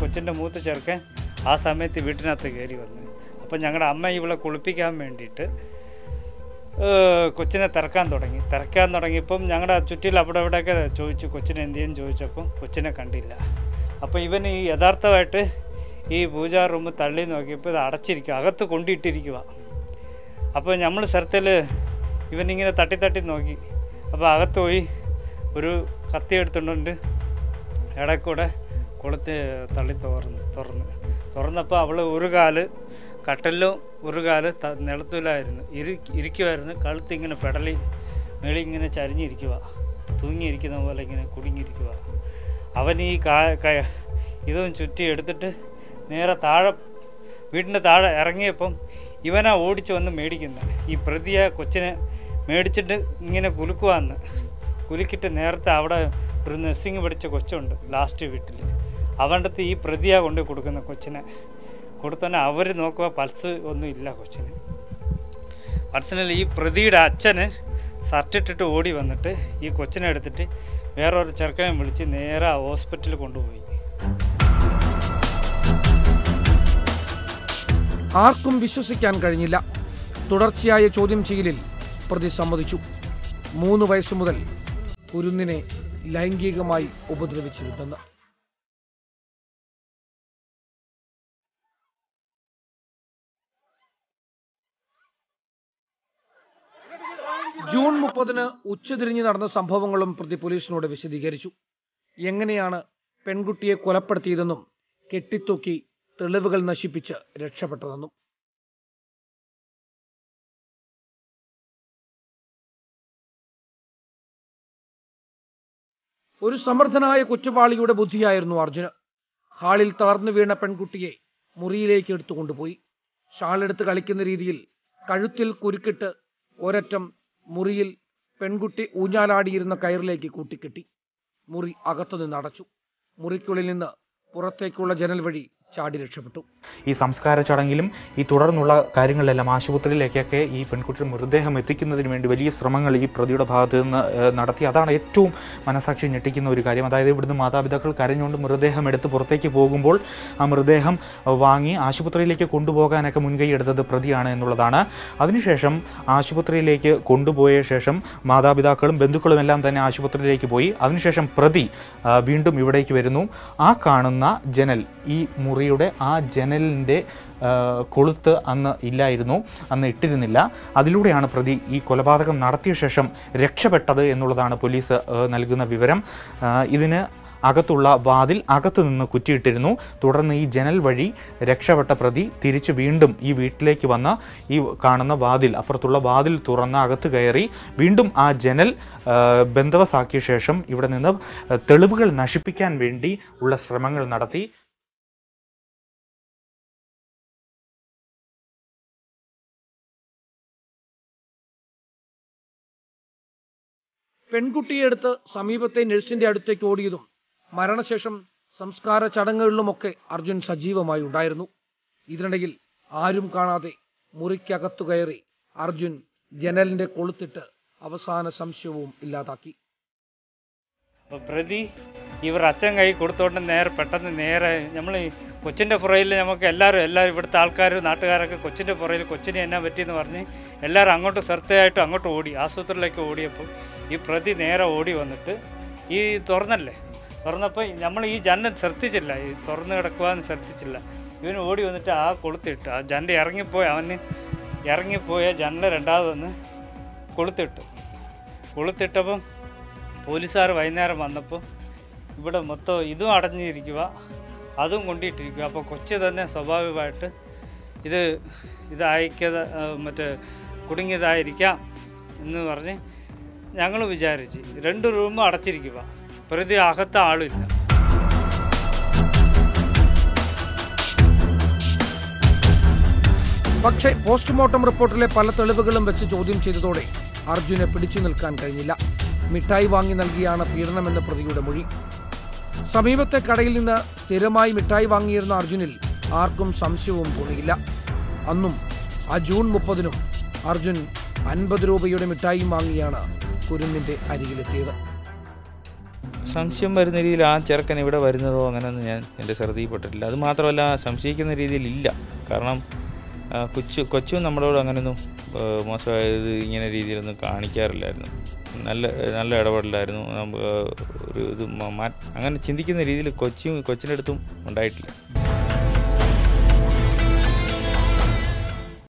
കൊച്ചിൻ്റെ മൂത്ത ചെറുക്കൻ ആ സമയത്ത് വീട്ടിനകത്ത് കയറി വന്നു അപ്പം ഞങ്ങളുടെ അമ്മ ഇവളെ കുളിപ്പിക്കാൻ വേണ്ടിയിട്ട് ഏഹ്, കൊച്ചിനെ തിരക്കാൻ തുടങ്ങി തിരക്കാൻ തുടങ്ങിയപ്പം ഞങ്ങളുടെ ചുറ്റിൽ അവിടെ ഇവിടെയൊക്കെ ചോദിച്ചു കൊച്ചിനെ എന്ത് ചെയ്യും ചോദിച്ചപ്പം കൊച്ചിനെ കണ്ടില്ല അപ്പോൾ ഇവൻ ഈ യഥാർത്ഥമായിട്ട് ഈ പൂജാ റൂം തള്ളി നോക്കിയപ്പോൾ ഇത് അടച്ചിരിക്കുക അകത്ത് കൊണ്ടിട്ടിരിക്കുക അപ്പോൾ നമ്മൾ സ്ഥലത്തിൽ ഇവനിങ്ങനെ തട്ടി തട്ടി നോക്കി അപ്പോൾ അകത്ത് പോയി ഒരു കത്തി എടുത്തുകൊണ്ട് ഇടയിൽ കൂടെ കൊളുത്ത് തള്ളി തുറന്നു തുറന്നു തുറന്നപ്പോൾ അവൾ ഒരു കാല് കട്ടലിലും ഒരു കാല് ത നിലത്തിലായിരുന്നു ഇരി ഇരിക്കുമായിരുന്നു കഴുത്ത് ഇങ്ങനെ പെടലി മേളി ഇങ്ങനെ ചരിഞ്ഞിരിക്കുക തൂങ്ങിയിരിക്കുന്ന പോലെ ഇങ്ങനെ കുടുങ്ങിയിരിക്കുക അവൻ ഈ കാ ക- ഇതും ചുറ്റി എടുത്തിട്ട് നേരെ താഴെ വീടിൻ്റെ താഴെ ഇറങ്ങിയപ്പം ഇവനാ ഓടിച്ച് വന്ന് മേടിക്കുന്നത് ഈ പ്രതിയെ കൊച്ചിനെ മേടിച്ചിട്ട് ഇങ്ങനെ കുലുക്കുവാന്ന് കുലുക്കിയിട്ട് നേരത്തെ അവിടെ ഒരു നഴ്സിംഗ് പഠിച്ച കൊച്ചുണ്ട് ലാസ്റ്റ് വീട്ടിൽ അവൻ്റെ അടുത്ത് ഈ പ്രതിയാ കൊണ്ട് കൊടുക്കുന്ന കൊച്ചിനെ കൊടുത്തന്നെ അവർ നോക്കുക പൾസ് ഒന്നും ഇല്ല കൊച്ചിന് പൾസിനിൽ ഈ പ്രതിയുടെ അച്ഛന് ഷർട്ടിട്ടിട്ട് ഓടി വന്നിട്ട് ഈ കൊച്ചിനെ എടുത്തിട്ട് വേറൊരു ചെറുക്കനെ വിളിച്ച് നേരെ ഹോസ്പിറ്റലിൽ കൊണ്ടുപോയി ആർക്കും വിശ്വസിക്കാൻ കഴിഞ്ഞില്ല തുടർച്ചയായ ചോദ്യം ചെയ്യലിൽ പ്രതി സമ്മതിച്ചു മൂന്ന് വയസ്സു മുതൽ കുരുന്നിനെ ലൈംഗികമായി ഉപദ്രവിച്ചിരുന്നെന്ന് ജൂൺ മുപ്പതിന് ഉച്ചതിരിഞ്ഞ് നടന്ന സംഭവങ്ങളും പ്രതി പോലീസിനോട് വിശദീകരിച്ചു എങ്ങനെയാണ് പെൺകുട്ടിയെ കൊലപ്പെടുത്തിയതെന്നും കെട്ടിത്തൂക്കി തെളിവുകൾ നശിപ്പിച്ച് രക്ഷപ്പെട്ടതെന്നും ഒരു സമർത്ഥനായ കുറ്റവാളിയുടെ ബുദ്ധിയായിരുന്നു അർജുന് ഹാളിൽ തളർന്നു വീണ പെൺകുട്ടിയെ മുറിയിലേക്ക് എടുത്തുകൊണ്ടുപോയി ഷാളെടുത്ത് കളിക്കുന്ന രീതിയിൽ കഴുത്തിൽ കുരുക്കിട്ട് ഒരറ്റം മുറിയിൽ പെൺകുട്ടി ഊഞ്ഞാലാടിയിരുന്ന കയറിലേക്ക് കൂട്ടിക്കെട്ടി മുറി അകത്തുനിന്ന് അടച്ചു മുറിക്കുള്ളിൽ നിന്ന് പുറത്തേക്കുള്ള ജനൽ വഴി ചാടി രക്ഷപ്പെട്ടു ഈ സംസ്കാര ചടങ്ങിലും ഈ തുടർന്നുള്ള കാര്യങ്ങളിലെല്ലാം ആശുപത്രിയിലേക്കൊക്കെ ഈ പെൺകുട്ടിയുടെ മൃതദേഹം എത്തിക്കുന്നതിന് വേണ്ടി വലിയ ശ്രമങ്ങൾ ഈ പ്രതിയുടെ ഭാഗത്ത് നിന്ന് ഏഹ്, നടത്തി അതാണ് ഏറ്റവും മനസാക്ഷി ഞെട്ടിക്കുന്ന ഒരു കാര്യം അതായത് ഇവിടുന്ന് മാതാപിതാക്കൾ കരഞ്ഞുകൊണ്ട് മൃതദേഹം എടുത്ത് പുറത്തേക്ക് പോകുമ്പോൾ ആ മൃതദേഹം ഏഹ്, വാങ്ങി ആശുപത്രിയിലേക്ക് കൊണ്ടുപോകാനൊക്കെ മുൻകൈ എടുത്തത് പ്രതിയാണ് എന്നുള്ളതാണ് അതിനുശേഷം ആശുപത്രിയിലേക്ക് കൊണ്ടുപോയ ശേഷം മാതാപിതാക്കളും ബന്ധുക്കളും എല്ലാം തന്നെ ആശുപത്രിയിലേക്ക് പോയി അതിനുശേഷം പ്രതി ആ, വീണ്ടും ഇവിടേക്ക് വരുന്നു ആ കാണുന്ന ജനൽ ഈ മുറിയുടെ ആ ജനലിൻ്റെ കൊളുത്ത് അന്ന് ഇല്ലായിരുന്നു അന്ന് ഇട്ടിരുന്നില്ല അതിലൂടെയാണ് പ്രതി ഈ കൊലപാതകം നടത്തിയ ശേഷം രക്ഷപ്പെട്ടത് എന്നുള്ളതാണ് പോലീസ് ആ, നൽകുന്ന വിവരം ആ, ഇതിന് അകത്തുള്ള വാതിൽ അകത്തു നിന്ന് കുറ്റിയിട്ടിരുന്നു തുടർന്ന് ഈ ജനൽ വഴി രക്ഷപ്പെട്ട പ്രതി തിരിച്ചു വീണ്ടും ഈ വീട്ടിലേക്ക് വന്ന് ഈ കാണുന്ന വാതിൽ അപ്പുറത്തുള്ള വാതിൽ തുറന്ന് അകത്ത് കയറി വീണ്ടും ആ ജനൽ ആ, ബന്ധവസാക്കിയ ശേഷം ഇവിടെ നിന്ന് തെളിവുകൾ നശിപ്പിക്കാൻ വേണ്ടി ഉള്ള ശ്രമങ്ങൾ നടത്തി പെൺകുട്ടിയെ എടുത്ത് സമീപത്തെ നഴ്സിന്റെ അടുത്തേക്ക് ഓടിയതും മരണശേഷം സംസ്കാര ചടങ്ങുകളിലുമൊക്കെ അർജുൻ സജീവമായി ഉണ്ടായിരുന്നു ഇതിനിടയിൽ ആരും കാണാതെ മുറിക്കകത്തു കയറി അർജുൻ ജനലിന്റെ കൊളുത്തിട്ട് അവസാന സംശയവും ഇല്ലാതാക്കി അപ്പോൾ പ്രതി ഇവർ അച്ഛൻ കൈ കൊടുത്തോണ്ട് നേരെ പെട്ടെന്ന് നേരെ നമ്മൾ കൊച്ചിൻ്റെ പുറയിൽ നമുക്ക് എല്ലാവരും എല്ലാവരും ഇവിടുത്തെ ആൾക്കാർ നാട്ടുകാരൊക്കെ കൊച്ചിൻ്റെ പുറയിൽ കൊച്ചിന് എന്നാ പറ്റിയെന്ന് പറഞ്ഞ് എല്ലാവരും അങ്ങോട്ട് ശ്രദ്ധയായിട്ട് അങ്ങോട്ട് ഓടി ആശുപത്രിയിലേക്ക് ഓടിയപ്പോൾ ഈ പ്രതി നേരെ ഓടി വന്നിട്ട് ഈ തുറന്നല്ലേ തുറന്നപ്പോൾ നമ്മൾ ഈ ജനൽ ശ്രദ്ധിച്ചില്ല ഈ തുറന്ന് കിടക്കുവാന്ന് ശ്രദ്ധിച്ചില്ല ഇവന് ഓടി വന്നിട്ട് ആ കൊളുത്തിട്ട് ആ ജനൽ ഇറങ്ങിപ്പോയി അവന് ഇറങ്ങിപ്പോയ ജനൽ രണ്ടാമത് വന്ന് കൊളുത്തിട്ടു കൊളുത്തിട്ടപ്പം പോലീസുകാർ വൈകുന്നേരം വന്നപ്പോൾ ഇവിടെ മൊത്തം ഇതും അടഞ്ഞിരിക്കുക അതും കൊണ്ടിട്ടിരിക്കുക അപ്പോൾ കൊച്ചു തന്നെ സ്വാഭാവികമായിട്ട് ഇത് ഇതായിക്കത ആ, മറ്റേ കുടുങ്ങിയതായിരിക്കാം എന്ന് പറഞ്ഞ് ഞങ്ങൾ വിചാരിച്ച് രണ്ട് റൂമും അടച്ചിരിക്കുക പ്രതി അകത്ത ആളില്ല പക്ഷേ പോസ്റ്റ്മോർട്ടം റിപ്പോർട്ടിലെ പല തെളിവുകളും വെച്ച് ചോദ്യം ചെയ്തതോടെ അർജുനെ പിടിച്ചു നിൽക്കാൻ കഴിഞ്ഞില്ല മിഠായി വാങ്ങി നൽകിയാണ് പീഡനമെന്ന പ്രതിയുടെ മൊഴി സമീപത്തെ കടയിൽ നിന്ന് സ്ഥിരമായി മിഠായി വാങ്ങിയിരുന്ന അർജുനിൽ ആർക്കും സംശയവും തോന്നിയില്ല അന്നും ആ ജൂൺ മുപ്പതിനും അർജുൻ അൻപത് രൂപയുടെ മിഠായി വാങ്ങിയാണ് കുരുന്നിന്റെ അരികിലെത്തിയത് സംശയം വരുന്ന രീതിയിൽ ആ ചെറുക്കൻ ഇവിടെ വരുന്നതോ അങ്ങനെയൊന്നും ഞാൻ എൻ്റെ ശ്രദ്ധയിൽപ്പെട്ടിട്ടില്ല അത് മാത്രമല്ല സംശയിക്കുന്ന രീതിയിലില്ല കാരണം ആ, കൊച്ചു കൊച്ചും നമ്മളോട് അങ്ങനെയൊന്നും ആ, മോശമായത് ഇങ്ങനെ രീതിയിലൊന്നും കാണിക്കാറില്ലായിരുന്നു നല്ല നല്ല ഇടപെടലായിരുന്നു നമ്മ- ആ, ഒരു ഇത് മ- മാ- അങ്ങനെ ചിന്തിക്കുന്ന രീതിയിൽ കൊച്ചും കൊച്ചിൻ്റെ അടുത്തും ഉണ്ടായിട്ടില്ല